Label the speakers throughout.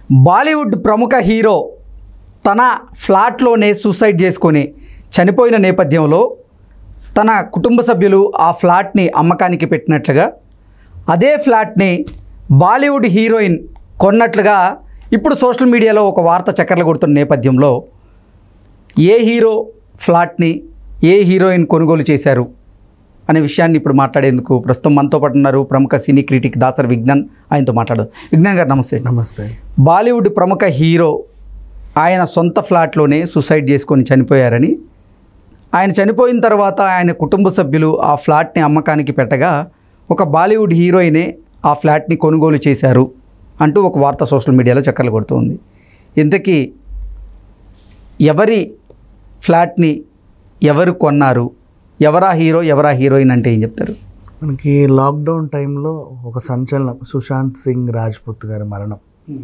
Speaker 1: బాలీవుడ్ ప్రముఖ హీరో తన ఫ్లాట్లోనే సూసైడ్ చేసుకొని చనిపోయిన నేపథ్యంలో తన కుటుంబ సభ్యులు ఆ ఫ్లాట్ని అమ్మకానికి పెట్టినట్లుగా అదే ఫ్లాట్ని బాలీవుడ్ హీరోయిన్ కొన్నట్లుగా ఇప్పుడు సోషల్ మీడియాలో ఒక వార్త చక్కర్లు కొడుతున్న నేపథ్యంలో ఏ హీరో ఫ్లాట్ని ఏ హీరోయిన్ కొనుగోలు చేశారు అనే విషయాన్ని ఇప్పుడు మాట్లాడేందుకు ప్రస్తుతం మనతో పాటు ఉన్నారు ప్రముఖ సినీ క్రిటిక్ దాసర్ విజ్ఞాన్ ఆయనతో మాట్లాడదు విజ్ఞాన్ గారు నమస్తే
Speaker 2: నమస్తే
Speaker 1: బాలీవుడ్ ప్రముఖ హీరో ఆయన సొంత ఫ్లాట్లోనే సూసైడ్ చేసుకొని చనిపోయారని ఆయన చనిపోయిన తర్వాత ఆయన కుటుంబ సభ్యులు ఆ ఫ్లాట్ని అమ్మకానికి పెట్టగా ఒక బాలీవుడ్ హీరోయినే ఆ ఫ్లాట్ని కొనుగోలు చేశారు అంటూ ఒక వార్త సోషల్ మీడియాలో చక్కర్లు కొడుతుంది ఇంతకీ ఎవరి ఫ్లాట్ని ఎవరు కొన్నారు ఎవరా హీరో ఎవరా హీరోయిన్ అంటే ఏం చెప్తారు
Speaker 2: మనకి లాక్డౌన్ టైంలో ఒక సంచలనం సుశాంత్ సింగ్ రాజ్పుత్ గారి మరణం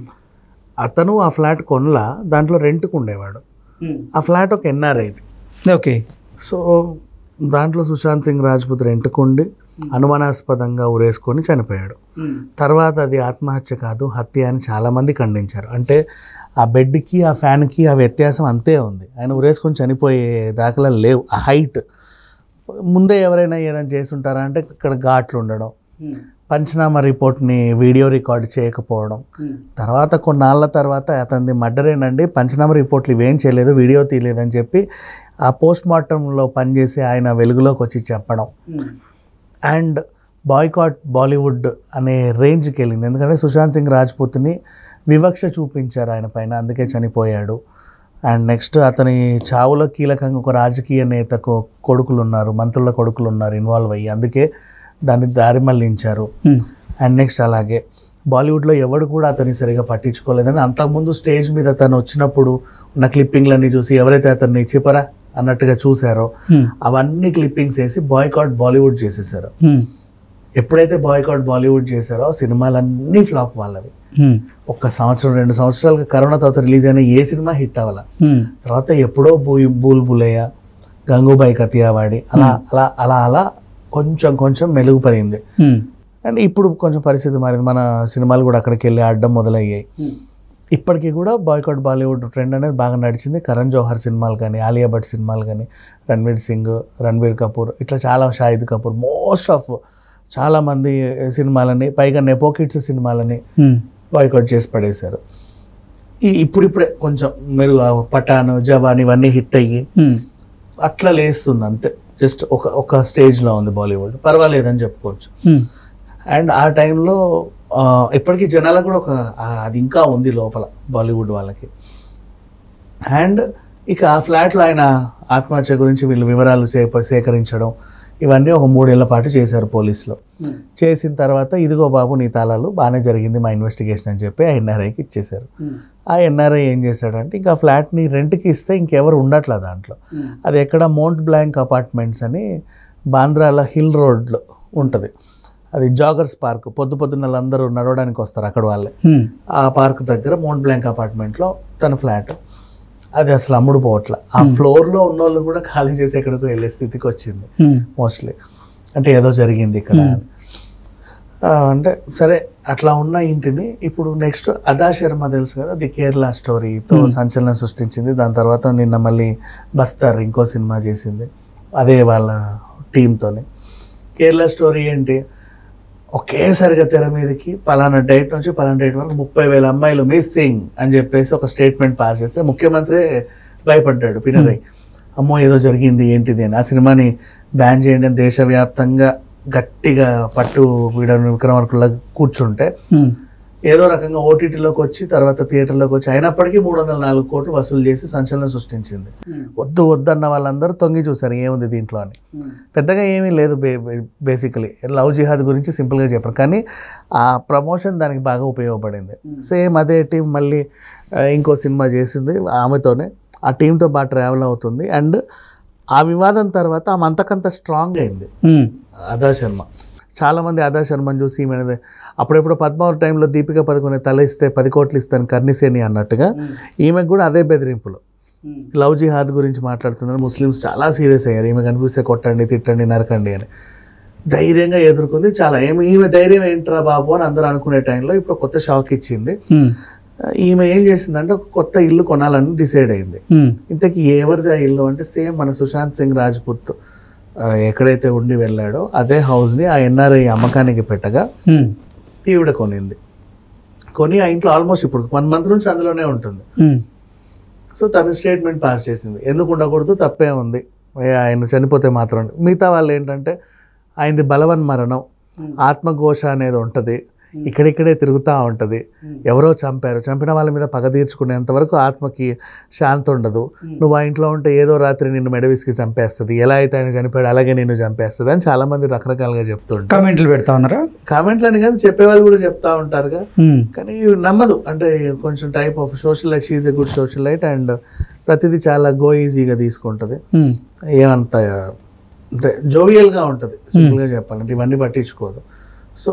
Speaker 2: అతను ఆ ఫ్లాట్ కొనలా దాంట్లో రెంట్కు ఉండేవాడు ఆ ఫ్లాట్ ఒక ఎన్ఆర్ఐది
Speaker 1: ఓకే
Speaker 2: సో దాంట్లో సుశాంత్ సింగ్ రాజ్పుత్ రెంట్కుండి అనుమానాస్పదంగా ఉరేసుకొని చనిపోయాడు తర్వాత అది ఆత్మహత్య కాదు హత్య అని చాలామంది ఖండించారు అంటే ఆ బెడ్కి ఆ ఫ్యాన్కి ఆ వ్యత్యాసం అంతే ఉంది ఆయన ఉరేసుకొని చనిపోయే దాఖలాలు లేవు ఆ హైట్ ముందే ఎవరైనా ఏదైనా చేసి ఉంటారా అంటే ఇక్కడ ఘాట్లు ఉండడం పంచనామా రిపోర్ట్ని వీడియో రికార్డ్ చేయకపోవడం తర్వాత కొన్నాళ్ళ తర్వాత అతనిది మర్డరేనండి పంచనామా రిపోర్ట్లు ఇవేం చేయలేదు వీడియో తీయలేదని చెప్పి ఆ పోస్ట్ మార్టంలో పనిచేసి ఆయన వెలుగులోకి వచ్చి చెప్పడం అండ్ బాయ్కాట్ బాలీవుడ్ అనే రేంజ్కి వెళ్ళింది ఎందుకంటే సుశాంత్ సింగ్ రాజ్పూత్ని వివక్ష చూపించారు ఆయన పైన అందుకే చనిపోయాడు అండ్ నెక్స్ట్ అతని చావులో కీలకంగా ఒక రాజకీయ నేతకు కొడుకులు ఉన్నారు మంత్రుల కొడుకులు ఉన్నారు ఇన్వాల్వ్ అయ్యి అందుకే దాన్ని దారి మళ్లించారు అండ్ నెక్స్ట్ అలాగే బాలీవుడ్లో ఎవడు కూడా అతన్ని సరిగా పట్టించుకోలేదని అంతకుముందు స్టేజ్ మీద తను వచ్చినప్పుడు ఉన్న క్లిప్పింగ్లన్నీ చూసి ఎవరైతే అతన్ని చిపరా అన్నట్టుగా చూశారో అవన్నీ క్లిప్పింగ్స్ వేసి బాయ్కాట్ బాలీవుడ్ చేసేసారు ఎప్పుడైతే బాయ్కాట్ బాలీవుడ్ చేశారో ఆ సినిమాలన్నీ ఫ్లాప్ వాళ్ళవి ఒక్క సంవత్సరం రెండు సంవత్సరాలుగా కరోనా తర్వాత రిలీజ్ అయిన ఏ సినిమా హిట్ అవ్వాల తర్వాత ఎప్పుడో బూ బూల్ బులయ్య గంగూబాయి కతియావాడి అలా అలా అలా అలా కొంచెం కొంచెం మెరుగుపడింది అండ్ ఇప్పుడు కొంచెం పరిస్థితి మారింది మన సినిమాలు కూడా అక్కడికి వెళ్ళి ఆడడం మొదలయ్యాయి ఇప్పటికీ కూడా బాయ్కాట్ బాలీవుడ్ ట్రెండ్ అనేది బాగా నడిచింది కరణ్ జోహర్ సినిమాలు కానీ ఆలియా భట్ సినిమాలు కానీ రణ్వీర్ సింగ్ రణ్వీర్ కపూర్ ఇట్లా చాలా షాహిద్ కపూర్ మోస్ట్ ఆఫ్ చాలామంది సినిమాలని పైగా నెపో కిడ్స్ సినిమాలని బాయ్కాట్ చేసి పడేశారు ఈ ఇప్పుడిప్పుడే కొంచెం మెరుగు ఆ పఠాన్ జవాన్ ఇవన్నీ హిట్ అయ్యి అట్లా లేస్తుంది అంతే జస్ట్ ఒక ఒక స్టేజ్లో ఉంది బాలీవుడ్ పర్వాలేదని చెప్పుకోవచ్చు అండ్ ఆ టైంలో ఇప్పటికీ జనాలకు కూడా ఒక ఆ, అది ఇంకా ఉంది లోపల బాలీవుడ్ వాళ్ళకి అండ్ ఇక ఆ ఫ్లాట్లో ఆయన ఆత్మహత్య గురించి వీళ్ళు వివరాలు సేప సేకరించడం ఇవన్నీ ఒక మూడేళ్ల పాటు చేశారు పోలీసులు చేసిన తర్వాత ఇదిగో బాబు నీ తాళాలు బాగానే జరిగింది మా ఇన్వెస్టిగేషన్ అని చెప్పి ఆ ఎన్ఆర్ఐకి ఇచ్చేశారు ఆ ఎన్ఆర్ఐ ఏం చేశాడంటే ఇంకా ఫ్లాట్ని రెంట్కి ఇస్తే ఇంకెవరు ఉండట్లా దాంట్లో అది ఎక్కడ మౌంట్ బ్లాంక్ అపార్ట్మెంట్స్ అని బాంద్రాల హిల్ రోడ్లో ఉంటుంది అది జాగర్స్ పార్క్ పొద్దు పొద్దున్న వాళ్ళందరూ నడవడానికి వస్తారు అక్కడ వాళ్ళే ఆ పార్క్ దగ్గర మౌంట్ బ్లాంక్ అపార్ట్మెంట్లో తన ఫ్లాట్ అది అసలు అమ్ముడు పోవట్ల ఆ ఫ్లోర్లో ఉన్న వాళ్ళు కూడా ఖాళీ చేసి ఎక్కడికో వెళ్ళే స్థితికి వచ్చింది మోస్ట్లీ అంటే ఏదో జరిగింది ఇక్కడ అని. ఆ, అంటే సరే అట్లా ఉన్న ఇంటిని ఇప్పుడు నెక్స్ట్ అదా శర్మ తెలుసు కదా ది కేరళ స్టోరీతో సంచలనం సృష్టించింది దాని తర్వాత నిన్న మళ్ళీ బస్తర్ ఇంకో సినిమా చేసింది అదే వాళ్ళ టీంతోని కేరళ స్టోరీ ఏంటి ఒకేసారిగా తెర మీదకి పలానా డేట్ నుంచి పలానా డేట్ వరకు ముప్పై వేల అమ్మాయిలు మిస్సింగ్ అని చెప్పేసి ఒక స్టేట్మెంట్ పాస్ చేస్తే ముఖ్యమంత్రి భయపడ్డాడు పినరై అమ్మో ఏదో జరిగింది ఏంటిది అని ఆ సినిమాని బ్యాన్ చేయండి అని దేశవ్యాప్తంగా గట్టిగా పట్టు వీడని విక్రమార్కుల్లా కూర్చుంటే ఏదో రకంగా ఓటీటీలోకి వచ్చి తర్వాత థియేటర్లోకి వచ్చి అయినప్పటికీ మూడు వందల నాలుగు కోట్లు వసూలు చేసి సంచలనం సృష్టించింది వద్దు వద్దన్న వాళ్ళందరూ తొంగి చూశారు ఏముంది దీంట్లో అని పెద్దగా ఏమీ లేదు బే బేసికలీ లవ్ జిహాద్ గురించి సింపుల్గా చెప్పారు కానీ ఆ ప్రమోషన్ దానికి బాగా ఉపయోగపడింది సేమ్ అదే టీం మళ్ళీ ఆ, ఇంకో సినిమా చేసింది ఆమెతోనే ఆ టీంతో బాగా ట్రావెల్ అవుతుంది అండ్ ఆ వివాదం తర్వాత ఆమె అంతకంత స్ట్రాంగ్ అయింది అదా శర్మ చాలామంది అదా శర్మని చూసి ఈమె అప్పుడెప్పుడు పద్మావతి టైంలో దీపిక పదుకునే తల ఇస్తే పది కోట్లు ఇస్తాను కర్ణిసేని అన్నట్టుగా ఈమెకు కూడా అదే బెదిరింపులు లవ్ జిహాద్ గురించి మాట్లాడుతున్నారు ముస్లిమ్స్ చాలా సీరియస్ అయ్యారు ఈమె కనిపిస్తే కొట్టండి తిట్టండి నరకండి అని ధైర్యంగా ఎదుర్కొంది చాలా ఏమి ఈమె ధైర్యం ఏంట్రా బాబు అని అందరూ అనుకునే టైంలో ఇప్పుడు కొత్త షాక్ ఇచ్చింది ఈమె ఏం చేసిందంటే ఒక కొత్త ఇల్లు కొనాలని డిసైడ్ అయింది
Speaker 1: ఉమ్,
Speaker 2: ఇంతకీ ఎవరిది ఆ ఇల్లు అంటే సేమ్ మన సుశాంత్ సింగ్ రాజ్పుత్ ఆ, ఎక్కడైతే ఉండి వెళ్ళాడో అదే హౌస్ని ఆ ఎన్ఆర్ఐ అమ్మకానికి పెట్టగా
Speaker 1: ఉమ్,
Speaker 2: ఈవిడ కొనింది కొని ఆ ఇంట్లో ఆల్మోస్ట్ ఇప్పుడు వన్ మంత్ నుంచి అందులోనే ఉంటుంది
Speaker 1: ఉమ్,
Speaker 2: సో తను స్టేట్మెంట్ పాస్ చేసింది ఎందుకు ఉండకూడదు తప్పే ఉంది ఏ ఆయన చనిపోతే మాత్రం మిగతా వాళ్ళు ఏంటంటే ఆయనది బలవన్ మరణం ఆత్మఘోష అనేది ఉంటుంది ఇక్కడిక్కడే తిరుగుతూ ఉంటుంది ఎవరో చంపారు చంపిన వాళ్ళ మీద పగ తీర్చుకునేంత వరకు ఆత్మకి శాంతి ఉండదు నువ్వు ఆ ఇంట్లో ఉంటే ఏదో రాత్రి నిన్ను మెడవిసికి చంపేస్తుంది ఎలా అయితే ఆయన చనిపోయాడు అలాగే నిన్ను చంపేస్తుంది అని చాలా మంది రకరకాలుగా చెప్తుంటారు
Speaker 1: కామెంట్లు పెడతా ఉన్నారా
Speaker 2: కామెంట్లు అని కాదు చెప్పేవాళ్ళు కూడా చెప్తా ఉంటారుగా
Speaker 1: ఉమ్,
Speaker 2: కానీ నమ్మదు అంటే కొంచెం type of social light she a good social light and ప్రతిదీ చాలా గో ఈజీగా తీసుకుంటుంది
Speaker 1: ఉమ్,
Speaker 2: ఏమంత అంటే జోవియల్గా ఉంటుంది సింపుల్గా చెప్పాలంటే ఇవన్నీ పట్టించుకోదు సో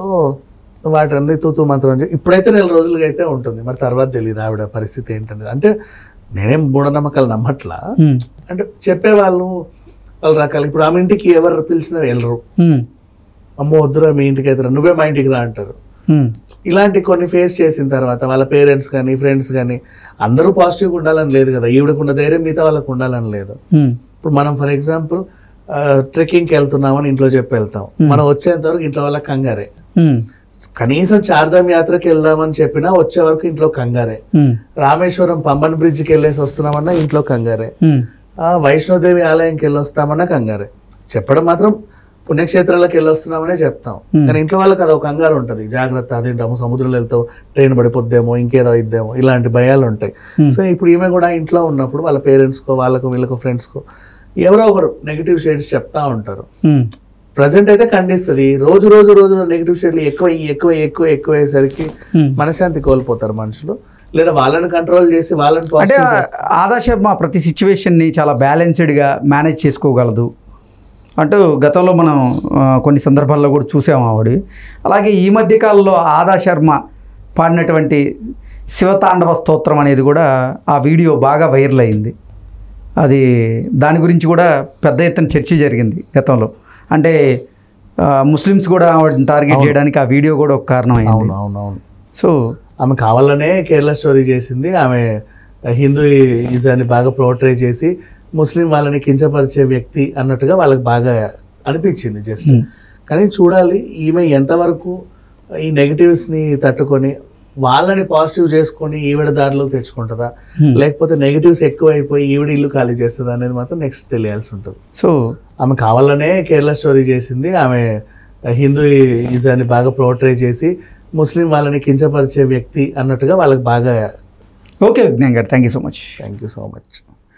Speaker 2: వాటన్ని తూతూ మంత్రం అని చెప్పి- ఇప్పుడైతే నెల రోజులుగా అయితే ఉంటుంది మరి తర్వాత తెలియదు ఆవిడ పరిస్థితి ఏంటనేది అంటే నేనేం మూఢనమ్మకాలు నమ్మట్లా
Speaker 1: ఉమ్,
Speaker 2: అంటే చెప్పేవాళ్ళు వాళ్ళ రకాలు ఇప్పుడు ఆమె ఇంటికి ఎవరు పిలిచినా వెళ్ళరు
Speaker 1: ఉమ్,
Speaker 2: అమ్మో వద్దురా మీ ఇంటికి అయితే రా, నువ్వే మా ఇంటికి రా అంటారు
Speaker 1: ఉమ్,
Speaker 2: ఇలాంటి కొన్ని ఫేస్ చేసిన తర్వాత వాళ్ళ పేరెంట్స్ కానీ ఫ్రెండ్స్ కానీ అందరూ పాజిటివ్గా ఉండాలని లేదు కదా ఈవిడకున్న ధైర్యం మిగతా వాళ్ళకు ఉండాలని లేదు
Speaker 1: ఉమ్,
Speaker 2: ఇప్పుడు మనం ఫర్ ఎగ్జాంపుల్ ట్రెక్కింగ్కి వెళ్తున్నామని ఇంట్లో చెప్పి వెళ్తాం మనం వచ్చేంత వరకు ఇంట్లో వాళ్ళకి కంగారే
Speaker 1: ఉమ్,
Speaker 2: కనీసం చార్ధామ్ యాత్రకి వెళ్దామని చెప్పినా వచ్చే వరకు ఇంట్లో కంగారే
Speaker 1: ఉమ్,
Speaker 2: రామేశ్వరం పంబన్ బ్రిడ్జ్కి వెళ్ళేసి వస్తున్నామన్నా ఇంట్లో కంగారే
Speaker 1: ఉమ్,
Speaker 2: ఆ, వైష్ణోదేవి ఆలయంకి వెళ్ళి వస్తామన్నా కంగారే చెప్పడం మాత్రం పుణ్యక్షేత్రాలకు వెళ్ళి వస్తున్నామనే చెప్తాం కానీ ఇంట్లో వాళ్ళకి అది ఒక కంగారు ఉంటుంది జాగ్రత్త అదేంటో సముద్రంలో వెళ్తావు ట్రైన్ పడిపోద్దేమో ఇంకేదో ఇద్దేమో ఇలాంటి భయాలు ఉంటాయి
Speaker 1: Hmm.
Speaker 2: సో ఇప్పుడు ఈమె కూడా ఇంట్లో ఉన్నప్పుడు వాళ్ళ పేరెంట్స్కో వాళ్ళకు వీళ్ళకు ఫ్రెండ్స్కో ఎవరో ఒకరు నెగిటివ్ షేడ్స్ చెప్తా ఉంటారు
Speaker 1: ఉమ్,
Speaker 2: ప్రజెంట్ అయితే ఖండిస్తుంది రోజు రోజు రోజు నెగిటివ్ షేడ్లు ఎక్కువ ఎక్కువ ఎక్కువ ఎక్కువ అయ్యేసరికి
Speaker 1: ఉమ్.
Speaker 2: మనశ్శాంతి కోల్పోతారు మనుషులు లేదా వాళ్ళని కంట్రోల్ చేసి వాళ్ళని
Speaker 1: అంటే
Speaker 2: పాజిటివ్ చేస్తారు
Speaker 1: ఆదా శర్మ ప్రతి సిచ్యువేషన్ని చాలా బ్యాలెన్స్డ్గా మేనేజ్ చేసుకోగలదు అంటూ గతంలో మనం ఆ, కొన్ని సందర్భాల్లో కూడా చూసాము ఆవిడ అలాగే ఈ మధ్య కాలంలో ఆదా శర్మ పాడినటువంటి శివతాండవ స్తోత్రం అనేది కూడా ఆ వీడియో బాగా వైరల్ అయింది అది దాని గురించి కూడా పెద్ద ఎత్తున చర్చ జరిగింది గతంలో అంటే ఆ, ముస్లిమ్స్ కూడా ఆవిడని టార్గెట్ చేయడానికి ఆ వీడియో కూడా ఒక కారణం అయింది
Speaker 2: అవును అవును అవును
Speaker 1: సో
Speaker 2: ఆమె కావాలనే కేరళ స్టోరీ చేసింది ఆమె హిందూ ఇజాన్ని బాగా ప్రోట్రే చేసి ముస్లిం వాళ్ళని కించపరిచే వ్యక్తి అన్నట్టుగా వాళ్ళకి బాగా అనిపించింది జస్ట్ కానీ చూడాలి ఈమె ఎంతవరకు ఈ నెగటివ్స్ని తట్టుకొని వాళ్ళని పాజిటివ్ చేసుకొని ఈవిడ దారిలోకి తెచ్చుకుంటుందా
Speaker 1: Hmm.
Speaker 2: లేకపోతే నెగటివ్స్ ఎక్కువైపోయి ఈవిడ ఇల్లు ఖాళీ చేస్తుందా అనేది మాత్రం నెక్స్ట్ తెలియాల్సి ఉంటుంది
Speaker 1: సో
Speaker 2: ఆమె కావాలనే కేరళ స్టోరీ చేసింది ఆమె హిందూ ఇజాన్ని బాగా ప్రోట్రే చేసి ముస్లిం వాళ్ళని కించపరిచే వ్యక్తి అన్నట్టుగా వాళ్ళకి బాగా
Speaker 1: okay Vignan garu thank you so much
Speaker 2: thank you so much